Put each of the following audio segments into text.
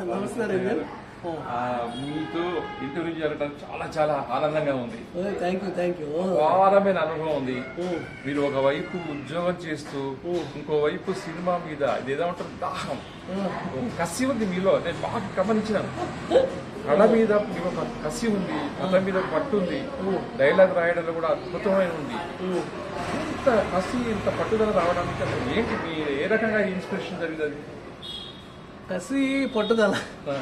నమస్తే రంజన్ ఆ, మీతో ఇంటర్వ్యూ జరగడం చాలా చాలా ఆనందంగా ఉంది థ్యాంక్ యూ థ్యాంక్ యూ అపారమైన అనుభవం ఉంది మీరు ఒకవైపు ఉద్యోగం చేస్తూ ఇంకోవైపు సినిమా మీద ఇదేమంటారు దాహం ఒక కసి ఉంది మీలో నేను బాగా గమనించినాను కళ మీద మీకు ఒక కసి ఉంది కథ మీద ఒక పట్టు ఉంది డైలాగ్ రాయడంలో కూడా అద్భుతమైన ఉంది ఇంత కసి ఇంత పట్టుదల రావడానికి అసలు ఏంటి మీ ఏ రకంగా ఇన్స్పిరేషన్ జరిగింది అది కసి పట్టుదల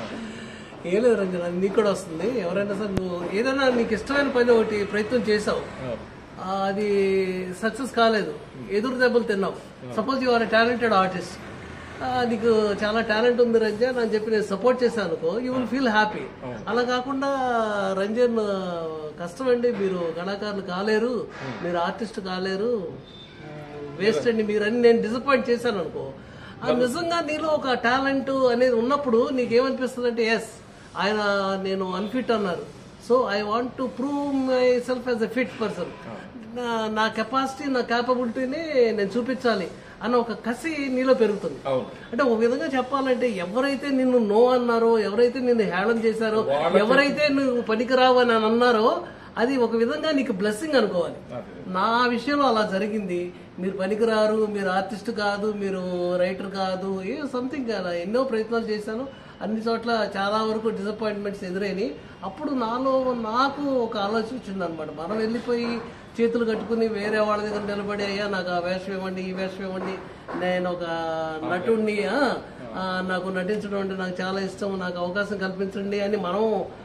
ఏం లేదు రంజన్ అది నీకు కూడా వస్తుంది ఎవరైనా సరే నువ్వు ఏదైనా నీకు ఇష్టమైన పని ఒకటి ప్రయత్నం చేసావు ఆ, అది సక్సెస్ కాలేదు ఎదురు దెబ్బలు తిన్నావు suppose you are talented artist నీకు చాలా టాలెంట్ ఉంది రంజన్ అని చెప్పి నేను సపోర్ట్ చేశాను అనుకో యూ విల్ ఫీల్ హ్యాపీ అలా కాకుండా రంజన్ కష్టం అండి మీరు కళాకారులు కాలేరు మీరు ఆర్టిస్ట్ కాలేరు వేస్ట్ అండి మీరు అని నేను డిసప్పాయింట్ చేశాను అనుకో ఆ నిజంగా నీలో ఒక టాలెంట్ అనేది ఉన్నప్పుడు నీకేమనిపిస్తుంది అంటే ఎస్ ఆయన నేను అన్ఫిట్ అన్నారు so I want to prove myself as a fit person నా కెపాసిటీ నా క్యాపబిలిటీని నేను చూపించాలి అన్న ఒక కసి నీలో పెరుగుతుంది అవును అంటే ఒక విధంగా చెప్పాలంటే ఎవరైతే నిన్ను నో అన్నారో ఎవరైతే నిన్ను హేళన చేశారో ఎవరైతే నువ్వు పనికిరావు అని అన్నారో అది ఒక విధంగా నీకు బ్లెస్సింగ్ అనుకోవాలి నా విషయంలో అలా జరిగింది మీరు పనికిరారు మీరు ఆర్టిస్ట్ కాదు మీరు రైటర్ కాదు ఏ సంథింగ్ అలా ఎన్నో ప్రయత్నాలు చేశాను అన్ని చోట్ల చాలా వరకు డిసప్పాయింట్మెంట్స్ ఎదురైనాయి అప్పుడు నాలో నాకు ఒక ఆలోచన వచ్చింది అనమాట మనం వెళ్ళిపోయి చేతులు కట్టుకుని వేరే వాళ్ళ దగ్గర నిలబడి అయ్యా నాకు ఆ వేషం ఇవ్వండి ఈ వేషం ఇవ్వండి నేను ఒక నటుడిని ఆ, ఆ, నాకు నటించడం అంటే నాకు చాలా ఇష్టం నాకు అవకాశం కల్పించండి అని మనం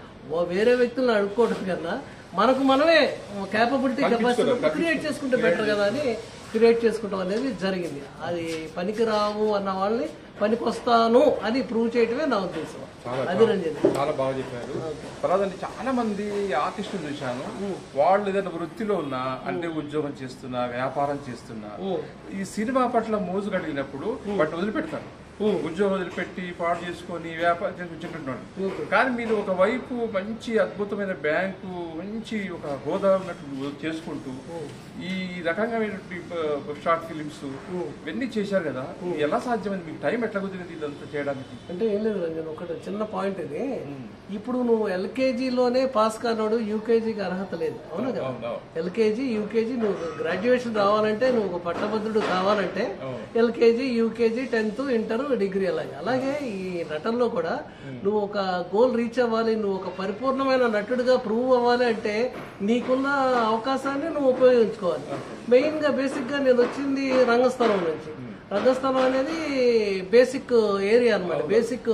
ఓ వేరే వ్యక్తులను అడుక్కోవడం కన్నా మనకు మనమే క్యాపబిలిటీ కెపాసిటీ క్రియేట్ చేసుకుంటే బెటర్ కదా అని క్రియేట్ చేసుకుంటాం అనేది జరిగింది అది పనికి రావు అన్న వాళ్ళని పనికి వస్తాను అని ప్రూవ్ చేయటమే నా ఉద్దేశం అది రంజిత్ చాలా బాగా చెప్పారు తర్వాత అండి చాలా మంది ఆర్టిస్టులు చూశాను వాళ్ళు ఏదైనా వృత్తిలో ఉన్నా అంటే ఉద్యోగం చేస్తున్నా వ్యాపారం చేస్తున్నా ఈ సినిమా పట్ల మోజు కలిగినప్పుడు వాటిని వదిలిపెడతారు ఉద్యోగం వదిలిపెట్టి పాడు చేసుకొని వ్యాపారం చేసి వచ్చినట్టున్నాడు కానీ మీరు ఒక వైపు మంచి అద్భుతమైన బ్యాంకు మంచి ఒక హోదా ఉన్నట్టు చేసుకుంటూ ఈ రకంగా మీరు షార్ట్ ఫిలిమ్స్ ఇవన్నీ చేశారు కదా ఎలా సాధ్యమైంది మీకు టైం ఎట్లా కుదిరింది ఇదంతా చేయడానికి అంటే ఏం లేదు రంజన్ ఒకటి చిన్న పాయింట్ ఇది ఇప్పుడు నువ్వు ఎల్కేజీలోనే పాస్ కానోడు యూకేజీకి అర్హత లేదు అవునా కదా అవును. ఎల్కేజీ యూకేజీ నువ్వు గ్రాడ్యుయేషన్ రావాలంటే నువ్వు ఒక పట్టభద్రుడు కావాలంటే LKG UKG tenth inter degree అలాగే అలాగే ఈ నటనలో కూడా నువ్వు ఒక గోల్ రీచ్ అవ్వాలి నువ్వు ఒక పరిపూర్ణమైన నటుడిగా ప్రూవ్ అవ్వాలి అంటే నీకున్న అవకాశాన్ని నువ్వు ఉపయోగించుకోవాలి మెయిన్ గా బేసిక్ గా నేను వచ్చింది రంగస్థలం నుంచి రంగస్థలం అనేది బేసిక్ ఏరియా అన్నమాట బేసిక్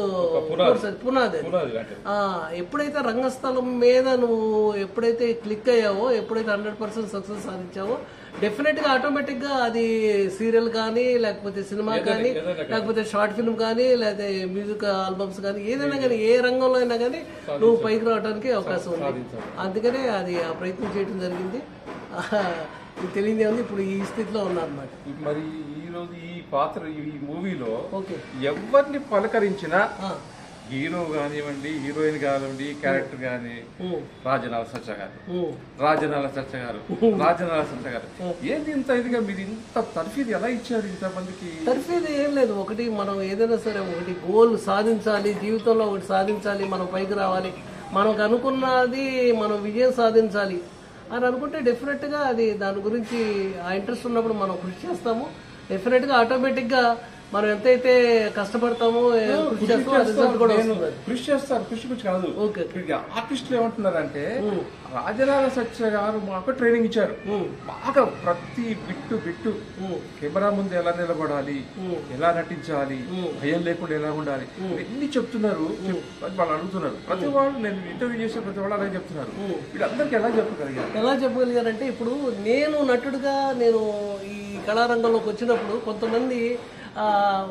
పునాది అది. ఉన్నది అంటే ఆ, ఎప్పుడైతే రంగస్థలం మీద నువ్వు ఎప్పుడైతే క్లిక్ అయ్యావో ఎప్పుడైతే హండ్రెడ్ పర్సెంట్ సక్సెస్ సాధించావో డెఫినెట్ గా ఆటోమేటిక్ గా అది సీరియల్ కానీ లేకపోతే సినిమా కానీ లేకపోతే షార్ట్ ఫిల్మ్ కానీ లేకపోతే మ్యూజిక్ ఆల్బమ్స్ కానీ ఏదైనా కానీ ఏ రంగంలో అయినా కానీ నువ్వు పైకి రావడానికి అవకాశం ఉంది అందుకనే అది ఆ ప్రయత్నం చేయడం జరిగింది ఆ, నీకు తెలియదే ఉంది ఇప్పుడు ఈ స్థితిలో ఉన్నా అనమాట మరి ఈ రోజు ఈ పాత్ర ఈ మూవీలో ఓకే ఎవరిని పలకరించినా హీరో కానివ్వండి హీరోయిన్ కానివ్వండి క్యారెక్టర్ కానీ రాజనాల సత్య గారు రాజనాల సత్య గారు రాజనాల సత్య గారు ఏంది ఇంత ఇదిగా మీరు ఇంత తర్ఫీదు ఎలా ఇచ్చారు ఇంత మందికి తర్ఫీదు ఏం లేదు ఒకటి మనం ఏదైనా సరే ఒకటి గోల్ సాధించాలి జీవితంలో ఒకటి సాధించాలి మనం పైకి రావాలి మనకు అనుకున్నది మనం విజయం సాధించాలి అని అనుకుంటే డెఫినెట్గా అది దాని గురించి ఆ ఇంట్రెస్ట్ ఉన్నప్పుడు మనం కృషి చేస్తాము డెఫినెట్గా ఆటోమేటిక్గా మనం ఎంతైతే కష్టపడతామో ఏ కృషి చేస్తామో ఆ రిజల్ట్ కూడా వస్తుంది కృషి చేస్తారు కృషి గురించి కాదు ఓకే ఇక ఆర్టిస్టులు ఏమంటున్నారంటే రాజనాల సత్య గారు మాకు ట్రైనింగ్ ఇచ్చారు బాగా ప్రతి బిట్టు బిట్టు కెమెరా ముందు ఎలా నిలబడాలి ఎలా నటించాలి భయం లేకుండా ఎలా ఉండాలి ఎన్ని చెప్తున్నారు చెప్- అది వాళ్ళు అడుగుతున్నారు ప్రతి వాళ్ళు నేను ఇంటర్వ్యూ చేసే ప్రతి వాళ్ళు అలాగే చెప్తున్నారు వీళ్ళందరికీ ఎలా చెప్పగలిగారు ఎలా చెప్పగలిగారంటే ఇప్పుడు నేను నటుడుగా నేను ఈ కళారంగంలోకి వచ్చినప్పుడు కొంతమంది ఆ,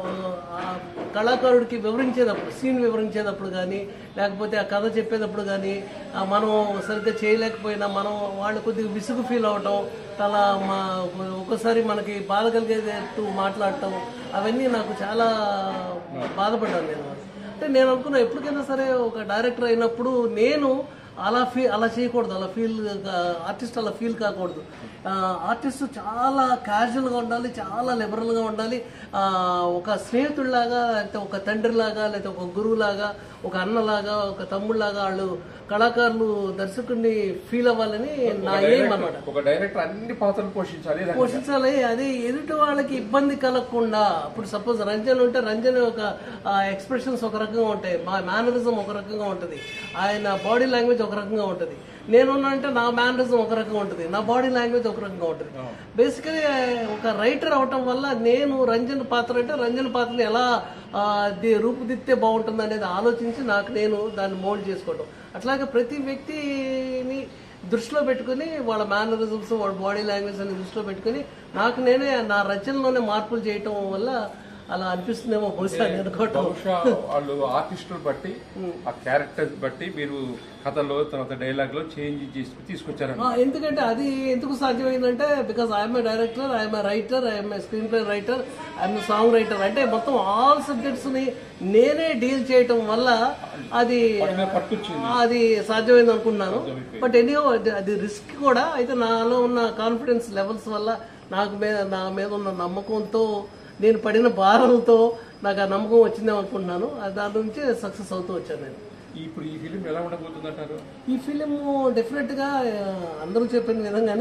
ఆ, కళాకారుడికి వివరించేటప్పుడు సీన్ వివరించేటప్పుడు కానీ లేకపోతే ఆ కథ చెప్పేటప్పుడు కానీ ఆ, మనం సరిగ్గా చేయలేకపోయినా మనం వాళ్ళు కొద్దిగా విసుగు ఫీల్ అవటం అలా మా ఒక్కోసారి మనకి బాధ కలిగేటట్టు మాట్లాడటం అవన్నీ నాకు చాలా బాధపడ్డాను నేను అంటే నేను అనుకున్నా ఎప్పటికైనా సరే ఒక డైరెక్టర్ అయినప్పుడు నేను అలా ఫీ అలా చేయకూడదు అలా ఫీల్ ఆర్టిస్ట్ అలా ఫీల్ కాకూడదు ఆర్టిస్ట్ చాలా క్యాజువల్గా ఉండాలి చాలా లిబరల్గా ఉండాలి ఆ, ఒక స్నేహితుడిలాగా లేకపోతే ఒక తండ్రిలాగా లేకపోతే ఒక గురువులాగా ఒక అన్నలాగా ఒక తమ్ముళ్ళలాగా వాళ్ళు కళాకారులు దర్శకుడిని ఫీల్ అవ్వాలని నా ఎయిమ్ అనమాట ఒక డైరెక్టర్ అన్ని పాత్రలు పోషించాలి ఇలా పోషించాలి అది ఎదుటి వాళ్ళకి ఇబ్బంది కలగకుండా ఇప్పుడు సపోజ్ రంజన్ ఉంటే రంజన్ ఒక ఎక్స్ప్రెషన్స్ ఒక రకంగా ఉంటాయి మా మేనరిజం ఒక రకంగా ఉంటుంది ఆయన బాడీ లాంగ్వేజ్ ఒక రకంగా ఉంటుంది నేనున్నా అంటే నా మేనరిజం ఒక రకంగా ఉంటుంది నా బాడీ లాంగ్వేజ్ ఒక రకంగా ఉంటుంది బేసికలీ ఒక రైటర్ అవటం వల్ల నేను రంజన్ పాత్ర అంటే రంజన్ పాత్రని ఎలా ఆ, ది- రూపుదిద్దితే బాగుంటుంది అనేది ఆలోచించి నాకు నేను దాన్ని మోల్డ్ చేసుకోవటం అట్లాగే ప్రతి వ్యక్తిని దృష్టిలో పెట్టుకుని వాళ్ళ మేనరిజమ్స్ వాళ్ళ బాడీ లాంగ్వేజ్ అని దృష్టిలో పెట్టుకుని నాకు నేనే నా రచనలోనే మార్పులు చేయటం వల్ల అలా అనిపిస్తుందేమో బహుశా నేను అనుకోవటం బహుశా వాళ్ళు ఆర్టిస్టులు బట్టి ఆ క్యారెక్టర్స్ బట్టి మీరు కథలో తర్వాత డైలాగ్ లో చేంజ్ చేసి తీసుకొచ్చారన్న ఆ, ఎందుకంటే అది ఎందుకు సాధ్యమైందంటే because I'm a director I'm a writer I'm a screenplay writer I'm a song writer అంటే మొత్తం ఆల్ సబ్జెక్ట్స్ ని నేనే డీల్ చేయటం వల్ల అది వాటి మీద పట్టుకొచ్చింది అది సాధ్యమైంది అనుకున్నాను బట్ ఎనీహో అది రిస్క్ కూడా అయితే నాలో ఉన్న కాన్ఫిడెన్స్ లెవెల్స్ వల్ల నాకు మీద నా మీద ఉన్న నమ్మకంతో నేను పడిన భారంతో నాకు ఆ నమ్మకం వచ్చిందేమో అనుకుంటున్నాను అది దాని నుంచి సక్సెస్ అవుతూ వచ్చాను నేను ఇప్పుడు ఈ ఫిలిం ఎలా ఉండబోతుంది అంటారు ఈ ఫిలిం డెఫినెట్గా ఆ, అందరూ చెప్పిన విధంగానే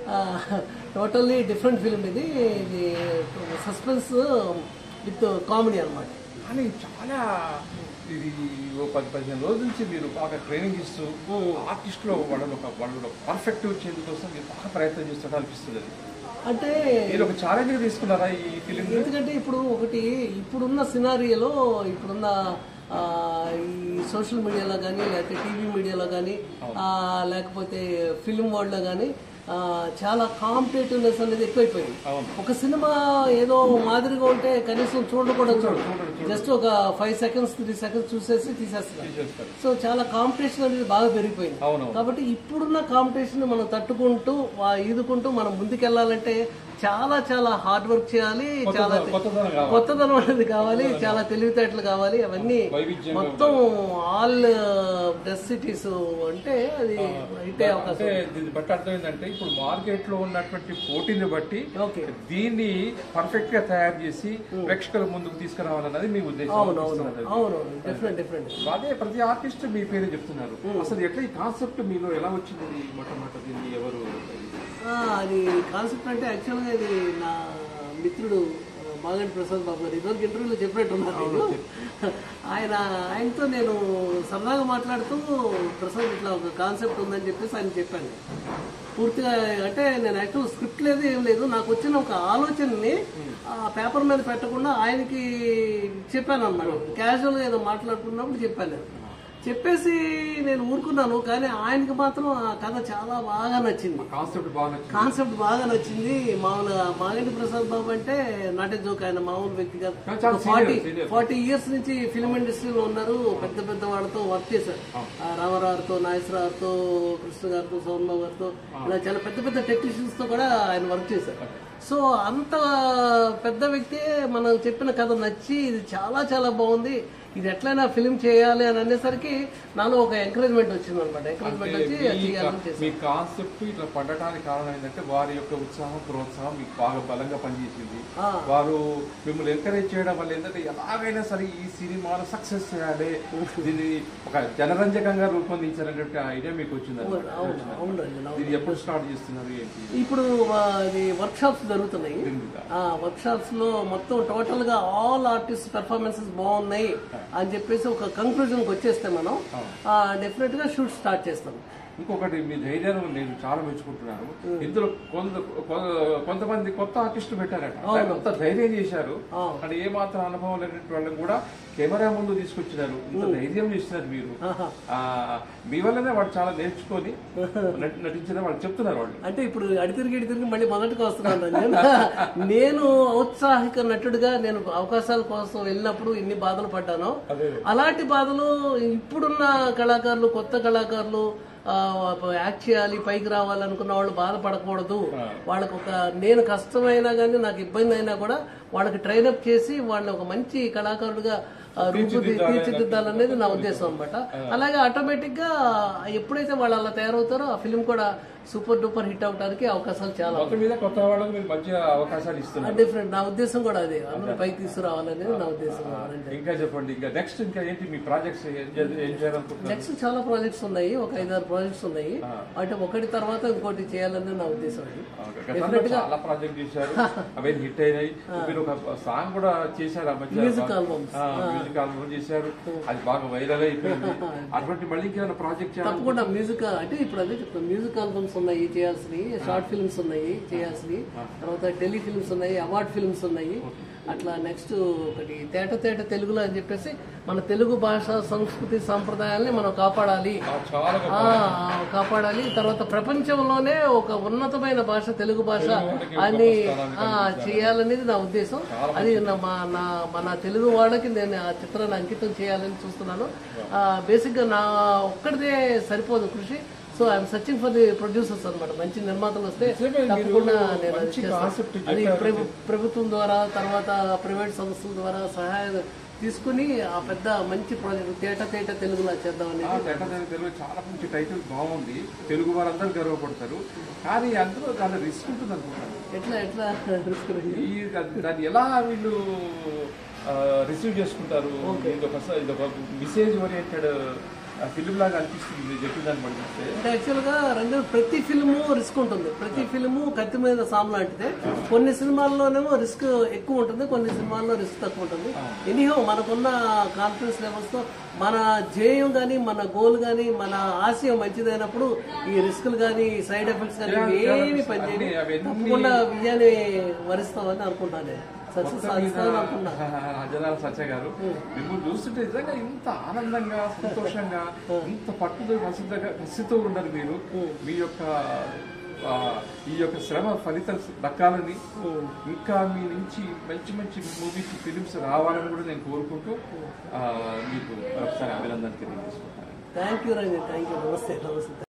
టోటల్లీ డిఫరెంట్ ఫిలిం ఇది ఇది సస్పెన్స్ విత్ కామెడీ అన్నమాట కానీ చాలా ఇది ఓ పది పదిహేను రోజుల నుంచి మీరు బాగా ట్రైనింగ్ ఇస్తూ ఆర్టిస్ట్ లో వాళ్ళని ఒక వాళ్ళు పర్ఫెక్ట్ వచ్చేందుకోసం మీరు బాగా ప్రయత్నం చేస్తున్నట్టు అనిపిస్తుంది అది అంటే మీరు ఒక ఛాలెంజ్ తీసుకున్నారా ఈ ఫిలిం ఎందుకంటే ఇప్పుడు ఒకటి ఇప్పుడున్న సినారియోలో ఇప్పుడున్న ఆ, ఈ సోషల్ మీడియాలో కానీ లేకపోతే టీవీ మీడియాలో కానీ లేకపోతే ఫిల్మ్ వరల్డ్లో కానీ చాలా కాంపిటేటివ్నెస్ అనేది ఎక్కువైపోయింది అవును. ఒక సినిమా ఏదో మాదిరిగా ఉంటే కనీసం చూడకూడదు చూడదు జస్ట్ ఒక ఫైవ్ సెకండ్స్ త్రీ సెకండ్స్ చూసేసి తీసేస్తున్నారు చేస్తారు సో చాలా కాంపిటీషన్ అనేది బాగా పెరిగిపోయింది అవును కాబట్టి ఇప్పుడున్న కాంపిటీషన్ మనం తట్టుకుంటూ వా- ఈదుకుంటూ మనం ముందుకెళ్ళాలంటే చాలా చాలా హార్డ్ వర్క్ చేయాలి చాలా కొత్తదనం కావాలి కొత్తదనం అనేది కావాలి చాలా తెలివితేటలు కావాలి అవన్నీ వైవిధ్యం మొత్తం ఆల్ డెసిటీస్ అంటే అది అయితే అవకాశం అంటే దీన్ని బట్టి అర్థం ఏంటంటే ఇప్పుడు మార్కెట్ లో ఉన్నటువంటి పోటీని బట్టి ఓకే దీన్ని పర్ఫెక్ట్ గా తయారు చేసి ప్రేక్షకుల ముందుకు తీసుకురావాలన్నది మీ ఉద్దేశం అవును అవును అవును డిఫరెంట్ డిఫరెంట్ అదే ప్రతి ఆర్టిస్ట్ మీ పేరు చెప్తున్నారు అసలు ఎట్లా ఈ కాన్సెప్ట్ మీలో ఎలా వచ్చింది ఇది మొట్టమొదటి దీన్ని ఎవరు ఆ, అది కాన్సెప్ట్ అంటే యాక్చువల్గా ఇది నా మిత్రుడు ఆ, మాగంటి ప్రసాద్ బాబు గారు ఇదివరకు ఇంటర్వ్యూలో చెప్పినట్టున్నారు నేను ఆయన ఆయనతో నేను సరదాగా మాట్లాడుతూ ప్రసాద్ ఇట్లా ఒక కాన్సెప్ట్ ఉందని చెప్పేసి ఆయన చెప్పాను పూర్తిగా అంటే నేను యాక్చువల్ స్క్రిప్ట్ లేదు ఏం లేదు నాకు వచ్చిన ఒక ఆలోచనని ఆ పేపర్ మీద పెట్టకుండా ఆయనకి చెప్పాను అనమాట క్యాజువల్గా ఏదో మాట్లాడుకున్నప్పుడు చెప్పాను నేను చెప్పేసి నేను ఊరుకున్నాను కానీ ఆయనకి మాత్రం ఆ కథ చాలా బాగా నచ్చింది కాన్సెప్ట్ బాగా నచ్చింది కాన్సెప్ట్ బాగా నచ్చింది మామూలుగా మాగంటి ప్రసాద్ బాబు అంటే నాటే జోక్ ఆయన మామూలు వ్యక్తి కాదు చాలా senior, forty senior. Forty years నుంచి ఫిల్మ్ ఇండస్ట్రీలో ఉన్నారు పెద్ద పెద్ద వాళ్ళతో వర్క్ చేశారు ఆ రామారావుతో నాగేశ్వరరావుతో కృష్ణ గారితో సోమబాబు గారితో ఇలా చాలా పెద్ద పెద్ద టెక్నీషియన్స్ తో కూడా ఆయన వర్క్ చేశారు సో అంత పెద్ద వ్యక్తి మనం చెప్పిన కథ నచ్చి ఇది చాలా చాలా బాగుంది ఇది ఎట్లయినా ఫిల్మ్ చేయాలి అని అనేసరికి నాలో ఒక ఎంకరేజ్మెంట్ వచ్చింది అనమాట ఎంకరేజ్మెంట్ వచ్చి అది చేయాలని చేశాను మీ కాన్సెప్ట్ ఇట్లా పడటానికి కారణం ఏంటంటే వారి యొక్క ఉత్సాహం ప్రోత్సాహం మీకు బాగా బలంగా పనిచేసింది ఆ. వారు మిమ్మల్ని ఎంకరేజ్ చేయడం వల్ల ఏంటంటే ఎలాగైనా సరే ఈ సినిమాను సక్సెస్ చేయాలి దీన్ని ఒక జనరంజకంగా రూపొందించాలనే ఐడియా మీకు వచ్చింది అవును అవును అవునండి అవును. ఇది ఎప్పుడు స్టార్ట్ చేస్తున్నారు ఏంటి ఇప్పుడు ఆ, ఇది వర్క్ షాప్స్ జరుగుతున్నాయి దీనిగా. ఆ వర్క్ షాప్స్ లో మొత్తం టోటల్ గా ఆల్ ఆర్టిస్ట్ పెర్ఫార్మెన్సెస్ బాగున్నాయి అని చెప్పేసి ఒక కంక్లూజన్ కి వచ్చేస్తే మనం డెఫినెట్ గా షూట్ స్టార్ట్ చేస్తాం ఇంకొకటి మీ ధైర్యం నేను చాలా మెచ్చుకుంటున్నాను ఇందులో కొంత కొ- కొంతమంది కొత్త ఆర్టిస్టులు పెట్టారట కొంత ధైర్యం చేశారు ఆ. అంటే ఏ మాత్రం అనుభవం లేనటువంటి వాళ్ళని కూడా కెమెరా ముందు తీసుకొచ్చినారు ఇంత ధైర్యం చేసినారు మీరు ఆహా. ఆ, మీ వల్లనే వాళ్ళు చాలా నేర్చుకొని నటి- నటించిన వాళ్ళు చెప్తున్నారు వాళ్ళు అంటే ఇప్పుడు అడితిరిగి ఇడితిరిగి మళ్ళీ మొదటికి వస్తున్నాను నేను నేను ఔత్సాహిక నటుడిగా నేను అవకాశాల కోసం వెళ్ళినప్పుడు ఇన్ని బాధలు పడ్డాను అదే. అలాంటి బాధలు ఇప్పుడున్న కళాకారులు కొత్త కళాకారులు ఆ, యాక్ట్ చేయాలి పైకి రావాలి అనుకున్న వాళ్ళు బాధపడకూడదు వాళ్ళకు ఒక నేను కష్టమైనా కానీ నాకు ఇబ్బంది అయినా కూడా వాళ్ళకి ట్రైనప్ చేసి వాళ్ళని ఒక మంచి కళాకారుడిగా ఆ, రూపు తీర్చిదిద్దాలనేది నా ఉద్దేశం అనమాట అలాగే ఆటోమేటిక్ గా ఎప్పుడైతే వాళ్ళు అలా తయారవుతారో ఆ ఫిల్మ్ కూడా సూపర్ డూపర్ హిట్ అవడానికి అవకాశాలు చాలా మొత్తం మీద కొత్త వాళ్ళకి మీరు మంచి అవకాశాలు ఇస్తున్నారు డిఫరెంట్ నా ఉద్దేశం కూడా అదే అందరూ పైకి తీసుకురావాలనేది నా ఉద్దేశం అంటే ఇంకా చెప్పండి ఇంకా నెక్స్ట్ ఇంకా ఏంటి మీ ప్రాజెక్ట్స్ ఏం చే- ఏం చేయాలనుకుంటున్నారు నెక్స్ట్ చాలా ప్రాజెక్ట్స్ ఉన్నాయి ఒక ఐదారు ప్రాజెక్ట్స్ ఉన్నాయి అంటే ఒకటి తర్వాత ఇంకోటి చేయాలనేది నా ఉద్దేశం అది ఓకే. గతంలో చాలా ప్రాజెక్ట్ చేశారు అవే హిట్ అయినాయి మీరు ఒక సాంగ్ కూడా చేశారు ఆ మధ్య మ్యూజిక్ ఆల్బమ్స్ ఆ, మ్యూజిక్ ఆల్బమ్ చేశారు అది బాగా వైరల్ అయిపోయింది అటువంటి మళ్ళీ ఇంకేమైనా ప్రాజెక్ట్ చేయాలి తప్పకుండా మ్యూజిక్ అంటే ఇప్పుడు అదే చెప్తాను మ్యూజిక్ ఆల్బమ్స్ ఉన్నాయి చేయాల్సినవి షార్ట్ ఫిల్మ్స్ ఉన్నాయి చేయాల్సినవి తర్వాత టెలి ఫిల్మ్స్ ఉన్నాయి అవార్డ్ ఫిల్మ్స్ ఉన్నాయి అట్లా నెక్స్ట్ ఒకటి తేట తేట తెలుగులో అని చెప్పేసి మన తెలుగు భాష సంస్కృతి సాంప్రదాయాల్ని మనం కాపాడాలి ఆ, చాలా గొప్ప ఆ, కాపాడాలి తర్వాత ప్రపంచంలోనే ఒక ఉన్నతమైన భాష తెలుగు భాష అని ఆ, చేయాలనేది నా ఉద్దేశం అది నా మా నా మన తెలుగు వాళ్ళకి నేను ఆ చిత్రాన్ని అంకితం చేయాలని చూస్తున్నాను బేసిక్ గా నా ఒక్కడిదే సరిపోదు కృషి so I'm searching for the producers అన్నమాట మంచి నిర్మాతలు వస్తే నిజమే, మీరు తప్పకుండా నేను అది మంచి చేస్తాను. concept అది చెప్పారు. ప్రభు- ప్రభుత్వం ద్వారా తర్వాత ప్రైవేట్ సంస్థల ద్వారా సహాయం తీసుకుని ఆ పెద్ద మంచి ప్రాజెక్ట్ తేట తేట తెలుగులా చేద్దామని ఆ, తెట్ట తెగ తెలుగు చాలా మంచి టైటిల్ బాగుంది తెలుగు వారందరూ గర్వపడతారు కానీ అందులో చాలా రిస్క్ ఉంటుంది అనుకుంటాను ఎట్లా ఎట్లా తీసుకురండి ఈ దాన్ని- దాన్ని ఎలా వీళ్ళు రిసీవ్ చేసుకుంటారు ఇది ఒక స- ఇది ఒక మెసేజ్ ఓరియంటెడ్ ఫిలిం లాగా అనిపిస్తుంది మీరు చెప్పిన దాన్ని బట్టి చూస్తే అంటే యాక్చువల్ గా రంగం ప్రతి ఫిల్ము రిస్క్ ఉంటుంది ప్రతి ఫిల్ము కత్తి మీద సాము లాంటిదే కొన్ని సినిమాల్లోనేమో రిస్క్ ఎక్కువ ఉంటుంది కొన్ని సినిమాల్లో రిస్క్ తక్కువ ఉంటుంది ఎనీహో మనకున్న కాన్ఫిడెన్స్ లెవెల్స్ తో మన ధ్యేయం గానీ మన గోల్ గానీ మన ఆశయం మంచిదైనప్పుడు ఈ రిస్కులు గానీ సైడ్ ఎఫెక్ట్స్ గానీ ఏమి పనిచేయని అవన్నీ- తప్పకుండా విజయాన్ని వరిస్తామని అనుకుంటాను సక్సెస్ సాధిస్తామని అనుకున్నా జనాల సత్య గారు మిమ్మల్ని చూస్తుంటే నిజంగా ఇంత ఆనందంగా సంతోషంగా ఇంత పట్టుదల ప్రసిద్ధంగా కసితో ఉండరు మీరు మీ యొక్క ఆ, ఈ యొక్క శ్రమ ఫలితం దక్కాలని ఇంకా మీ నుంచి మంచి మంచి మూవీస్ ఫిలిమ్స్ రావాలని కూడా నేను కోరుకుంటూ ఆ, మీకు ఒకసారి అభినందన తెలియజేసుకుంటాను thank you Ranjan thank you నమస్తే నమస్తే